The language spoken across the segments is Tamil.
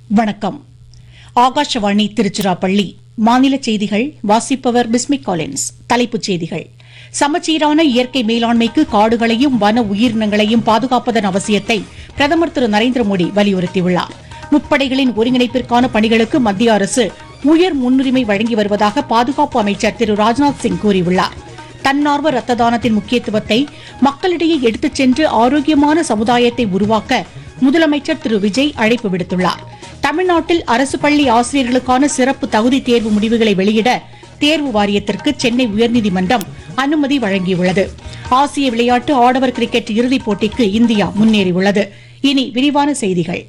வணக்கம் ஆகாஷவாணி திருச்சிராப்பள்ளி மாநில செய்திகள் வாசிப்பவர் பிஸ்மிக் காலின்ஸ் தலைப்புச் செய்திகள் சமச்சீரான இயற்கை மேலாண்மைக்கு காடுகளையும் வன உயிரினங்களையும் பாதுகாப்பதன் அவசியத்தை பிரதமர் திரு நரேந்திர மோடி வலியுறுத்தியுள்ளார் முப்படைகளின் ஒருங்கிணைப்பிற்கான பணிகளுக்கு மத்திய அரசு உயர் முன்னுரிமை வழங்கி வருவதாக பாதுகாப்பு அமைச்சர் திரு ராஜ்நாத் சிங் கூறியுள்ளார் தன்னார்வ ரத்த தானத்தின் முக்கியத்துவத்தை மக்களிடையே எடுத்துச் சென்று ஆரோக்கியமான சமுதாயத்தை உருவாக்க முதலமைச்சர் திரு விஜய் அழைப்பு விடுத்துள்ளார் தமிழ்நாட்டில் அரசு பள்ளி ஆசிரியர்களுக்கான சிறப்பு தகுதி தேர்வு முடிவுகளை வெளியிட தேர்வு வாரியத்திற்கு சென்னை உயர்நீதிமன்றம் அனுமதி வழங்கியுள்ளது ஆசிய விளையாட்டு ஆடவர் கிரிக்கெட் இறுதிப் போட்டிக்கு இந்தியா முன்னேறியுள்ளது இனி விரிவான செய்திகள்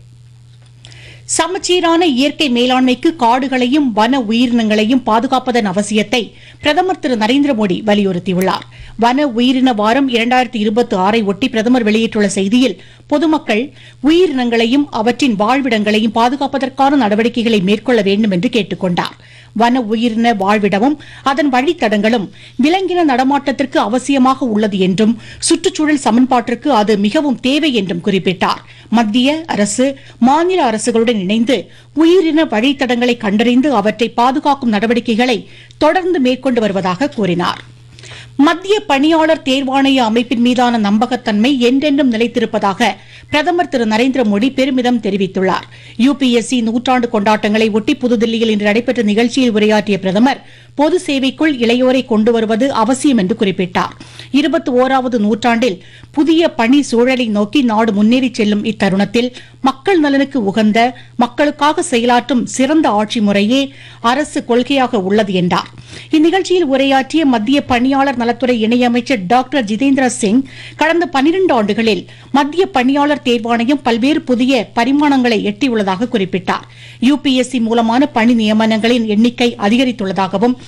சமச்சீரான இயற்கை மேலாண்மைக்கு காடுகளையும் வன உயிரினங்களையும் பாதுகாப்பதன் அவசியத்தை பிரதமர் திரு நரேந்திர மோடி வலியுறுத்தியுள்ளார் வன உயிரின வாரம் இரண்டாயிரத்தி இருபத்தி ஆறை ஒட்டி பிரதமர் வெளியிட்டுள்ள செய்தியில் பொதுமக்கள் உயிரினங்களையும் அவற்றின் வாழ்விடங்களையும் பாதுகாப்பதற்கான நடவடிக்கைகளை மேற்கொள்ள வேண்டும் என்று கேட்டுக் கொண்டார் வன உயிரின வாழ்விடமும் அதன் வழித்தடங்களும் விலங்கின நடமாட்டத்திற்கு அவசியமாக உள்ளது என்றும் சுற்றுச்சூழல் சமன்பாட்டிற்கு அது மிகவும் தேவை என்றும் குறிப்பிட்டார் மத்திய அரசு மாநில அரசுகளுடன் இணைந்து உயிரின வழித்தடங்களை கண்டறிந்து அவற்றை பாதுகாக்கும் நடவடிக்கைகளை தொடர்ந்து மேற்கொண்டு வருவதாக கூறினார் மத்திய பணியாளர் தேர்வாணைய அமைப்பின் மீதான நம்பகத்தன்மை என்றென்றும் நிலைத்திருப்பதாக பிரதமர் திரு நரேந்திர மோடி பெருமிதம் தெரிவித்துள்ளார் யுபிஎஸ்சி நூற்றாண்டு கொண்டாட்டங்களை ஒட்டி புதுதில்லியில் இன்று நடைபெற்ற நிகழ்ச்சியில் உரையாற்றிய பிரதமர் பொது சேவைக்குள் இளையோரை கொண்டு வருவது அவசியம் என்று குறிப்பிட்டார் இருபத்தி ஓராவது நூற்றாண்டில் புதிய பணி சூழலை நோக்கி நாடு முன்னேறிச் செல்லும் இத்தருணத்தில் மக்கள் நலனுக்கு உகந்த மக்களுக்காக செயலாற்றும் சிறந்த ஆட்சி முறையே அரசு கொள்கையாக உள்ளது என்றார் இந்நிகழ்ச்சியில் உரையாற்றிய மத்திய பணியாளர் நலத்துறை இணையமைச்சர் டாக்டர் ஜிதேந்திர சிங் கடந்த பனிரண்டு ஆண்டுகளில் மத்திய பணியாளர் தேர்வாணையம் பல்வேறு புதிய பரிமாணங்களை எட்டியுள்ளதாக குறிப்பிட்டார் யுபிஎஸ்சி மூலமான பணி நியமனங்களின் எண்ணிக்கை அதிகரித்துள்ளதாகவும்